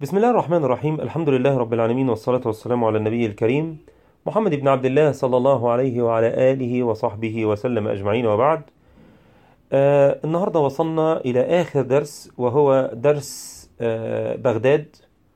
بسم الله الرحمن الرحيم الحمد لله رب العالمين والصلاة والسلام على النبي الكريم محمد بن عبد الله صلى الله عليه وعلى آله وصحبه وسلم أجمعين وبعد آه النهاردة وصلنا إلى آخر درس وهو درس آه بغداد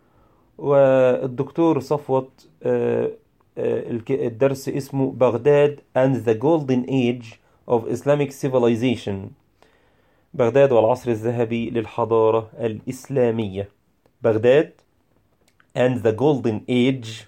والدكتور صفوت آه آه الك- الدرس اسمه بغداد and the golden age of Islamic civilization بغداد والعصر الذهبي للحضارة الإسلامية بغداد and the golden age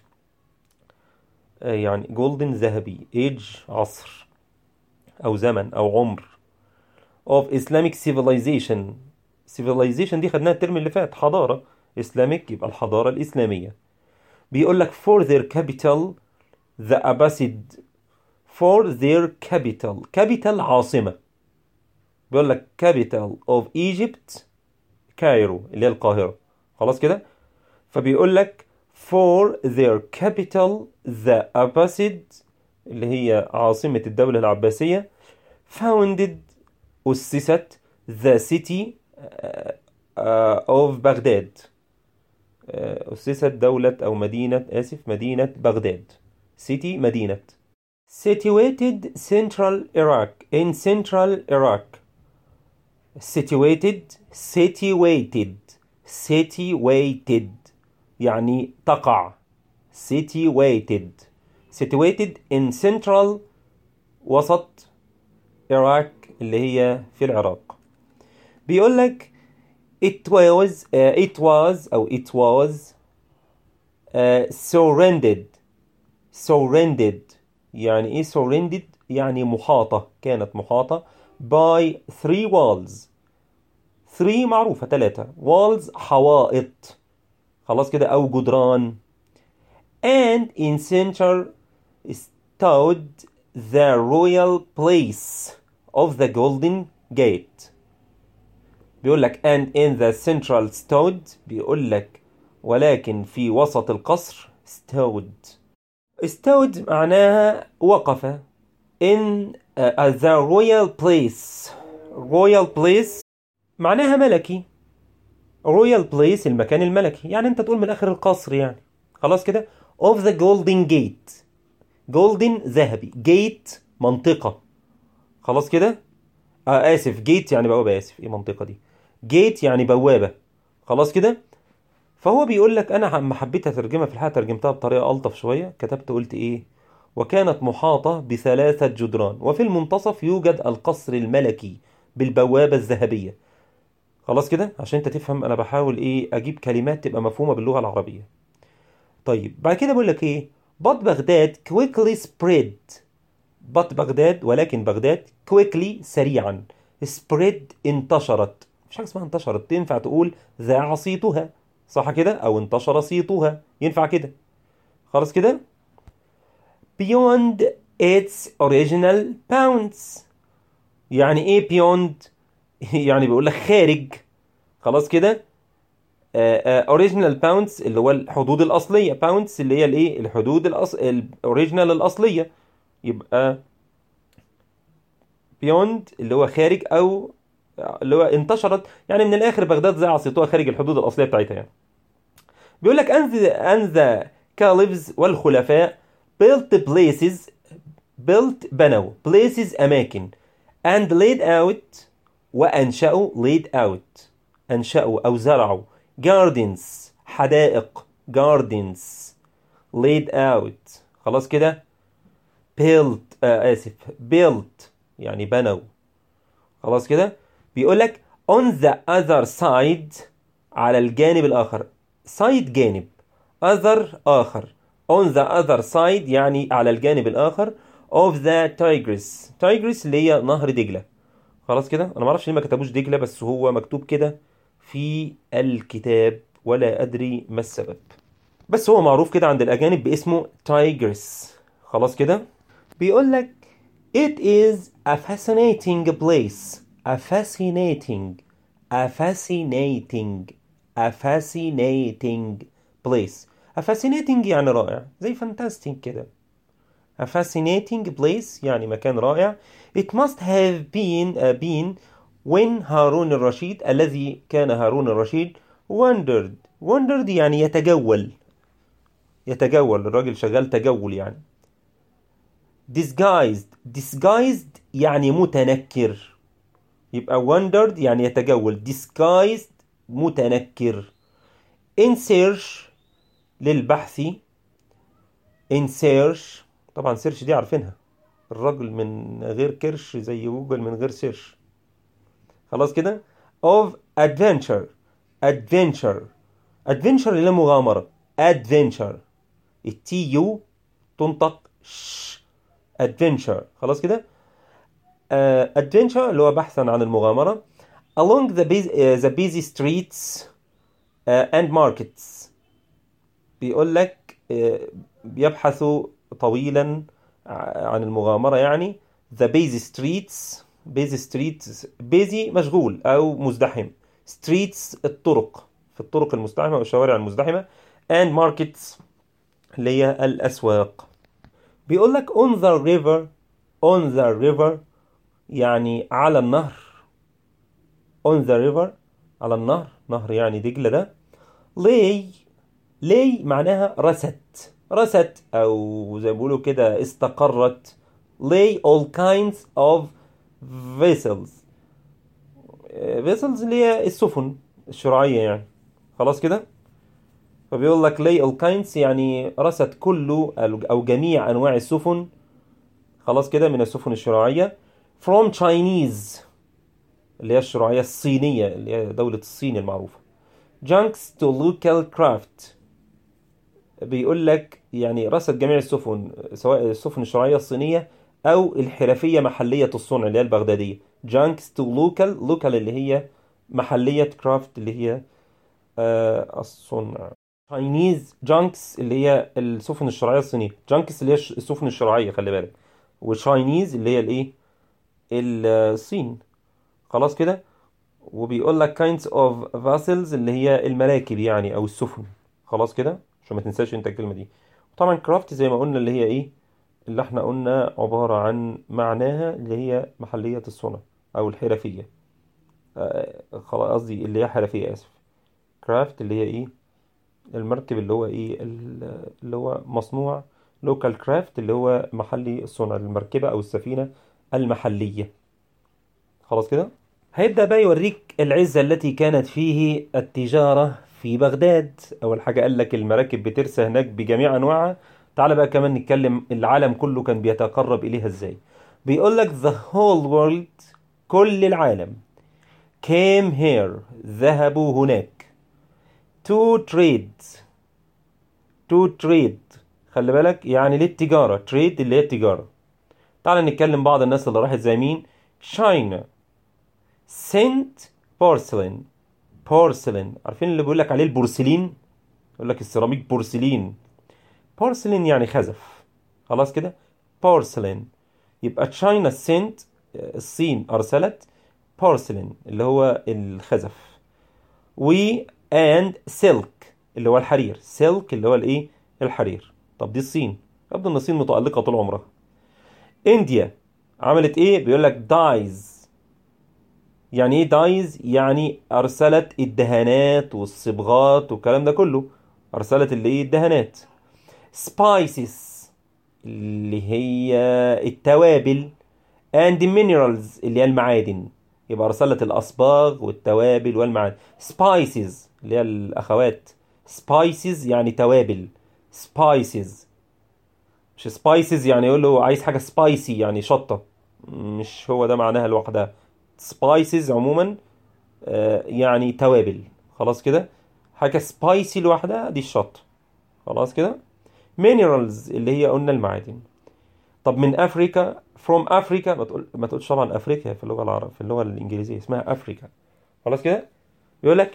آه، يعني golden ذهبي age عصر أو زمن أو عمر of Islamic civilization civilization دي خدناها الترم اللي فات حضارة Islamic يبقى الحضارة الإسلامية بيقول لك for their capital the Abbasid for their capital capital عاصمة بيقول لك capital of Egypt كايرو اللي هي القاهرة خلاص كده فبيقول لك for their capital the Abbasid اللي هي عاصمة الدولة العباسية founded أسست the city uh, uh, of بغداد uh, أسست دولة أو مدينة آسف مدينة بغداد city مدينة situated central Iraq in central Iraq situated situated situated يعني تقع situated situated in central وسط Iraq اللي هي في العراق بيقول لك it was uh, it was أو it was uh, surrendered surrendered يعني ايه surrendered يعني محاطة كانت محاطة by three walls three معروفة ثلاثة walls حوائط خلاص كده أو جدران and in center stood the royal place of the golden gate بيقول لك and in the central stood بيقول لك ولكن في وسط القصر stood stood معناها وقف in uh, the royal place royal place معناها ملكي royal place المكان الملكي يعني انت تقول من اخر القصر يعني خلاص كده of the golden gate golden ذهبي gate منطقة خلاص كده آه آسف جيت يعني بوابة آسف إيه منطقة دي جيت يعني بوابة خلاص كده فهو بيقول لك أنا لما حبيت أترجمها في الحقيقة ترجمتها بطريقة ألطف شوية كتبت قلت إيه وكانت محاطة بثلاثة جدران وفي المنتصف يوجد القصر الملكي بالبوابة الذهبية خلاص كده عشان انت تفهم انا بحاول ايه اجيب كلمات تبقى مفهومة باللغة العربية طيب بعد كده بقول لك ايه but بغداد quickly spread but بغداد ولكن بغداد quickly سريعا spread انتشرت مش حاجة اسمها انتشرت تنفع تقول ذاع صيتها صح كده او انتشر صيتها ينفع كده خلاص كده beyond its original bounds يعني ايه beyond يعني بيقول لك خارج خلاص كده اوريجينال باوندز اللي هو الحدود الاصليه باوندز اللي هي الايه الحدود الأص... الاوريجينال الاصليه يبقى بيوند اللي هو خارج او اللي هو انتشرت يعني من الاخر بغداد زي عصيتوها خارج الحدود الاصليه بتاعتها يعني بيقول لك ان ذا ان ذا كاليفز والخلفاء built places built بنوا places اماكن and laid out وانشأوا laid out انشأوا او زرعوا gardens حدائق gardens laid out خلاص كده built آه آسف built يعني بنوا خلاص كده بيقول لك on the other side على الجانب الآخر side جانب other آخر on the other side يعني على الجانب الآخر of the Tigris Tigris اللي هي نهر دجلة خلاص كده انا معرفش ليه ما كتبوش دجلة بس هو مكتوب كده في الكتاب ولا ادري ما السبب بس هو معروف كده عند الاجانب باسمه تايجرس خلاص كده بيقول لك it is a fascinating place a fascinating a fascinating a fascinating place a fascinating يعني رائع زي fantastic كده a fascinating place يعني مكان رائع it must have been uh, been when هارون الرشيد الذي كان هارون الرشيد wandered wandered يعني يتجول يتجول الراجل شغال تجول يعني disguised disguised يعني متنكر يبقى wandered يعني يتجول disguised متنكر in search للبحث in search طبعا سيرش دي عارفينها الرجل من غير كرش زي جوجل من غير سيرش خلاص كده of adventure adventure adventure اللي هي مغامرة adventure التي يو تنطق ش adventure خلاص كده uh, adventure اللي هو بحثا عن المغامرة along the busy, uh, the busy streets uh, and markets بيقول لك uh, بيبحثوا طويلا عن المغامرة يعني the busy streets busy streets busy مشغول أو مزدحم streets الطرق في الطرق المزدحمة أو الشوارع المزدحمة and markets اللي هي الأسواق بيقول لك on the river on the river يعني على النهر on the river على النهر نهر يعني دجلة ده lay lay معناها رست رست أو زي ما بيقولوا كده استقرت lay all kinds of vessels vessels اللي هي السفن الشراعية يعني خلاص كده فبيقول لك lay all kinds يعني رست كل أو جميع أنواع السفن خلاص كده من السفن الشراعية from Chinese اللي هي الشراعية الصينية اللي هي دولة الصين المعروفة junks to local craft بيقول لك يعني رصد جميع السفن سواء السفن الشراعية الصينية أو الحرفية محلية الصنع اللي هي البغدادية جانكس تو لوكال لوكال اللي هي محلية كرافت اللي هي آه الصنع تشاينيز جانكس اللي هي السفن الشراعية الصينية جانكس اللي هي السفن الشراعية خلي بالك وتشاينيز اللي هي الايه الصين خلاص كده وبيقول لك kinds of vessels اللي هي المراكب يعني او السفن خلاص كده عشان ما تنساش انت الكلمة دي طبعا كرافت زي ما قلنا اللي هي ايه اللي احنا قلنا عبارة عن معناها اللي هي محلية الصنع او الحرفية آه قصدي اللي هي حرفية اسف كرافت اللي هي ايه المركب اللي هو ايه اللي هو مصنوع لوكال كرافت اللي هو محلي الصنع المركبة او السفينة المحلية خلاص كده هيبدأ بقى يوريك العزة التي كانت فيه التجارة في بغداد أول حاجة قال لك المراكب بترسى هناك بجميع أنواعها تعال بقى كمان نتكلم العالم كله كان بيتقرب إليها إزاي بيقول لك the whole world كل العالم came here ذهبوا هناك to trade to trade خلي بالك يعني للتجارة trade اللي هي التجارة تعال نتكلم بعض الناس اللي راحت زي مين China sent porcelain porcelain عارفين اللي بيقول لك عليه البورسلين يقول لك السيراميك بورسلين porcelain يعني خزف خلاص كده porcelain يبقى China sent الصين أرسلت porcelain اللي هو الخزف و and silk اللي هو الحرير silk اللي هو الايه الحرير طب دي الصين يبدو ان الصين متألقة طول عمرها انديا عملت ايه بيقول لك دايز يعني ايه دايز يعني ارسلت الدهانات والصبغات والكلام ده كله ارسلت اللي ايه الدهانات سبايسز اللي هي التوابل and minerals اللي هي المعادن يبقى ارسلت الاصباغ والتوابل والمعادن سبايسز اللي هي الاخوات سبايسز يعني توابل سبايسز مش سبايسز يعني يقول له عايز حاجه سبايسي يعني شطه مش هو ده معناها لوحدها سبايسز عموما آه يعني توابل خلاص كده حاجه سبايسي لوحدها دي الشطه خلاص كده minerals اللي هي قلنا المعادن طب من افريكا from افريكا ما تقول ما تقولش طبعا افريكا في اللغه العربيه في اللغه الانجليزيه اسمها افريكا خلاص كده بيقول لك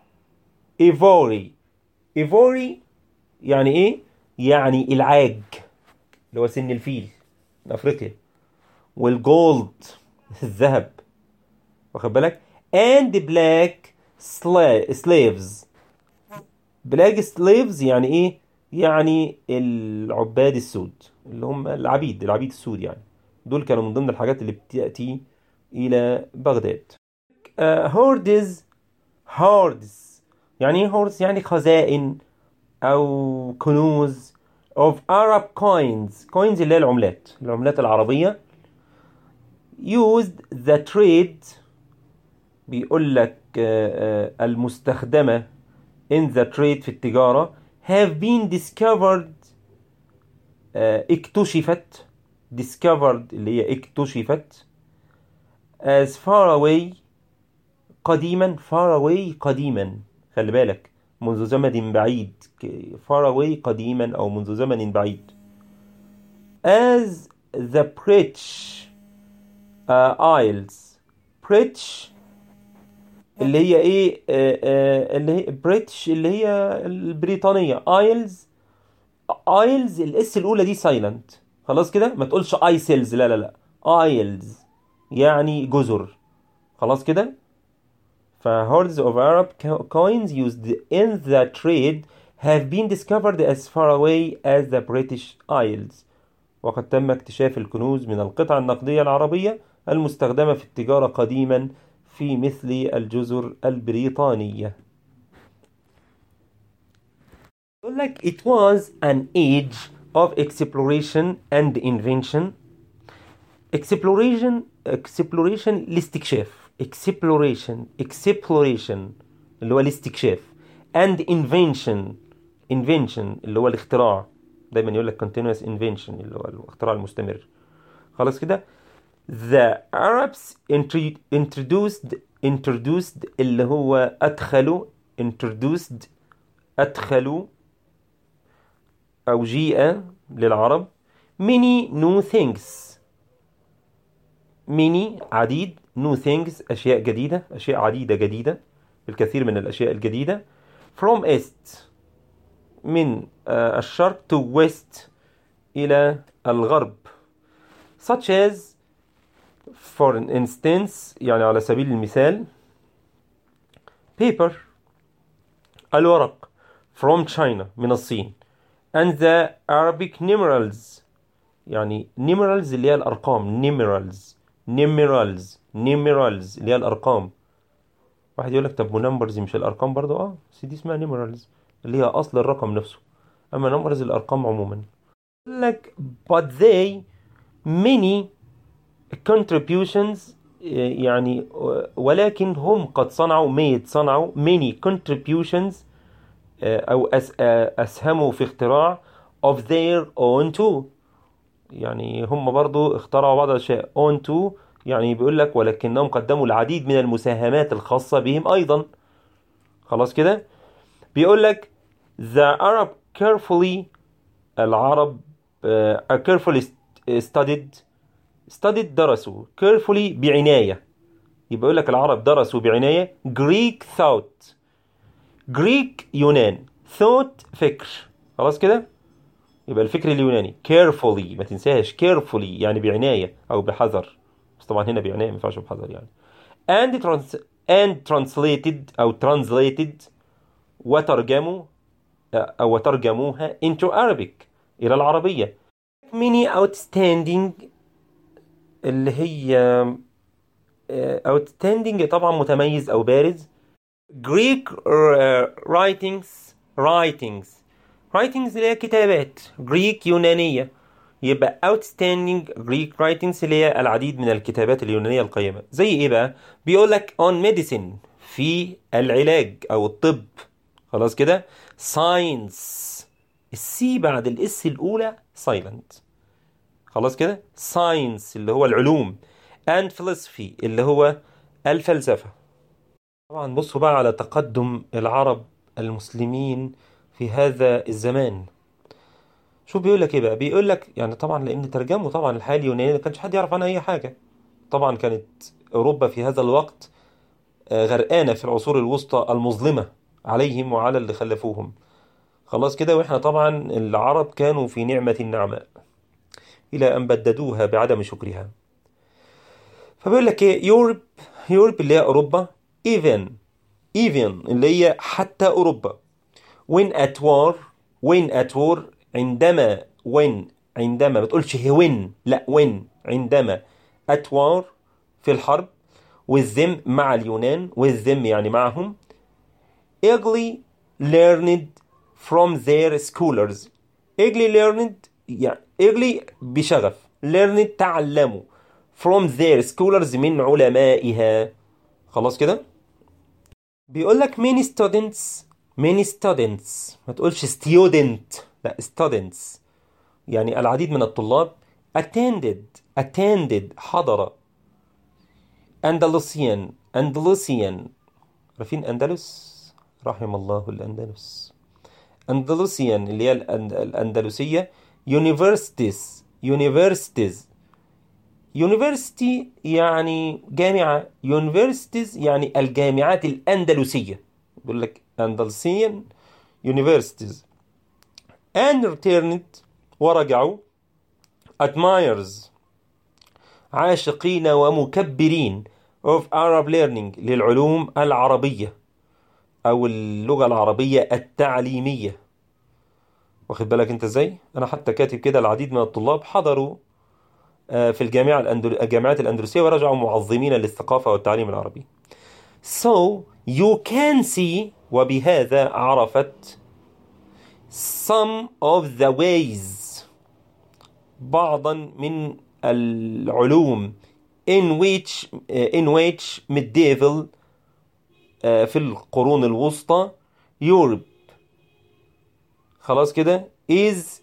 ايفوري ايفوري يعني ايه يعني العاج اللي هو سن الفيل من افريقيا والجولد الذهب واخد بالك and black slaves black slaves يعني ايه يعني العباد السود اللي هم العبيد العبيد السود يعني دول كانوا من ضمن الحاجات اللي بتأتي إلى بغداد هوردز هوردز يعني ايه هورس يعني خزائن او كنوز of Arab coins coins اللي هي العملات العملات العربية used the trade بيقول لك آه، آه، المستخدمة in the trade في التجارة have been discovered آه، اكتشفت discovered اللي هي اكتشفت as far away قديما far away قديما خلي بالك منذ زمن بعيد ك- far away قديما أو منذ زمن بعيد as the British uh, Isles British اللي هي ايه آه، آه، اللي هي بريتش اللي هي البريطانية ايلز ايلز الاس الاولى دي سايلنت خلاص كده ما تقولش ايسلز لا لا لا ايلز يعني جزر خلاص كده فهوردز of Arab co- coins used in the trade have been discovered as far away as the British Isles وقد تم اكتشاف الكنوز من القطع النقدية العربية المستخدمة في التجارة قديما في مثل الجزر البريطانية يقول لك it was an age of exploration and invention exploration exploration الاستكشاف exploration exploration اللي هو الاستكشاف and invention invention اللي هو الاختراع دايما يقول لك continuous invention اللي هو الاختراع المستمر خلاص كده the Arabs intro- introduced introduced اللي هو أدخلوا introduced أدخلوا أو جيء للعرب many new things many عديد new things أشياء جديدة أشياء عديدة جديدة الكثير من الأشياء الجديدة from east من آه، الشرق to west إلى الغرب such as for instance يعني على سبيل المثال paper الورق from China من الصين and the Arabic numerals يعني numerals اللي هي الأرقام numerals numerals numerals اللي هي الأرقام واحد يقول لك طب ونمبرز مش الأرقام برضو اه بس دي اسمها numerals اللي هي أصل الرقم نفسه أما numbers الأرقام عموما يقول لك but they many contributions يعني ولكن هم قد صنعوا made صنعوا many contributions أو أس أسهموا في اختراع of their own too يعني هم برضو اخترعوا بعض الأشياء own too يعني بيقول لك ولكنهم قدموا العديد من المساهمات الخاصة بهم أيضا خلاص كده بيقول لك the Arab carefully العرب uh, carefully studied studied درسوا carefully بعناية يبقى يقول لك العرب درسوا بعناية Greek thought Greek يونان thought فكر خلاص كده يبقى الفكر اليوناني carefully ما تنساش carefully يعني بعناية أو بحذر بس طبعا هنا بعناية ما ينفعش بحذر يعني and trans and translated أو translated وترجموا أو وترجموها into Arabic إلى العربية many outstanding اللي هي outstanding طبعا متميز أو بارز Greek uh, writings writings writings اللي هي كتابات Greek يونانية يبقى outstanding Greek writings اللي هي العديد من الكتابات اليونانية القيمة زي ايه بقى بيقول لك on medicine في العلاج او الطب خلاص كده science السي بعد الاس الاولى silent خلاص كده science اللي هو العلوم and philosophy اللي هو الفلسفة طبعا بصوا بقى على تقدم العرب المسلمين في هذا الزمان شوف بيقول لك ايه بقى بيقول لك يعني طبعا لان ترجموا طبعا الحياه اليونانيه ما كانش حد يعرف عنها اي حاجه طبعا كانت اوروبا في هذا الوقت غرقانه في العصور الوسطى المظلمه عليهم وعلى اللي خلفوهم خلاص كده واحنا طبعا العرب كانوا في نعمه النعماء الى ان بددوها بعدم شكرها فبيقول لك ايه يوروب يوروب اللي هي اوروبا even even اللي هي حتى اوروبا when at war when at war عندما when عندما ما تقولش when لا when عندما at war في الحرب with them مع اليونان with them يعني معهم eagerly learned from their scholars eagerly learned يعني eagerly بشغف learned تعلموا from their scholars من علمائها خلاص كده بيقول لك many students many students ما تقولش student لا students يعني العديد من الطلاب attended attended حضر Andalusian Andalusian عارفين أندلس رحم الله الأندلس أندلسيان اللي هي الأند- الأندلسية universities universities university يعني جامعة universities يعني الجامعات الأندلسية بيقول لك أندلسيان universities and returned ورجعوا admirers عاشقين ومكبرين of Arab learning للعلوم العربية أو اللغة العربية التعليمية واخد بالك أنت إزاي؟ أنا حتى كاتب كده العديد من الطلاب حضروا آه، في الجامعة الأندل... الجامعات الأندلسية ورجعوا معظمين للثقافة والتعليم العربي. So you can see وبهذا عرفت some of the ways بعضا من العلوم in which in which medieval آه، في القرون الوسطى Europe خلاص كده is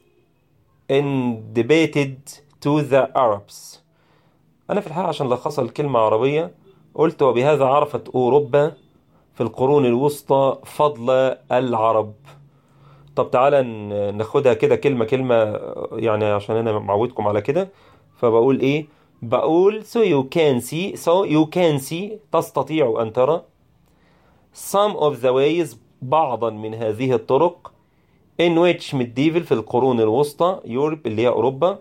debated to the Arabs أنا في الحقيقة عشان لخصها الكلمة عربية قلت وبهذا عرفت أوروبا في القرون الوسطى فضل العرب طب تعالى ن- ناخدها كده كلمة كلمة يعني عشان أنا معودكم على كده فبقول إيه بقول so you can see so you can see تستطيع أن ترى some of the ways بعضا من هذه الطرق in which medieval في القرون الوسطى يوروب اللي هي أوروبا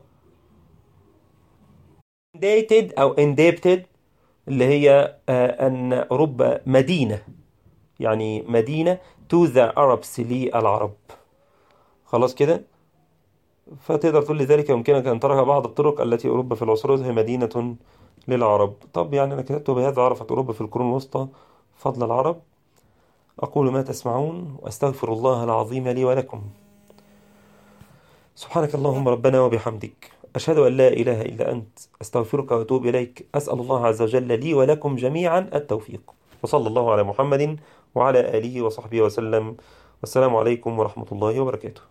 dated أو indebted اللي هي آه، أن أوروبا مدينة يعني مدينة to the Arabs للعرب خلاص كده فتقدر تقول لذلك يمكنك أن ترى بعض الطرق التي أوروبا في العصور هي مدينة للعرب طب يعني أنا كتبت بهذا عرفت أوروبا في القرون الوسطى فضل العرب أقول ما تسمعون وأستغفر الله العظيم لي ولكم سبحانك اللهم ربنا وبحمدك أشهد أن لا إله إلا أنت أستغفرك وأتوب إليك أسأل الله عز وجل لي ولكم جميعا التوفيق وصلى الله على محمد وعلى آله وصحبه وسلم والسلام عليكم ورحمة الله وبركاته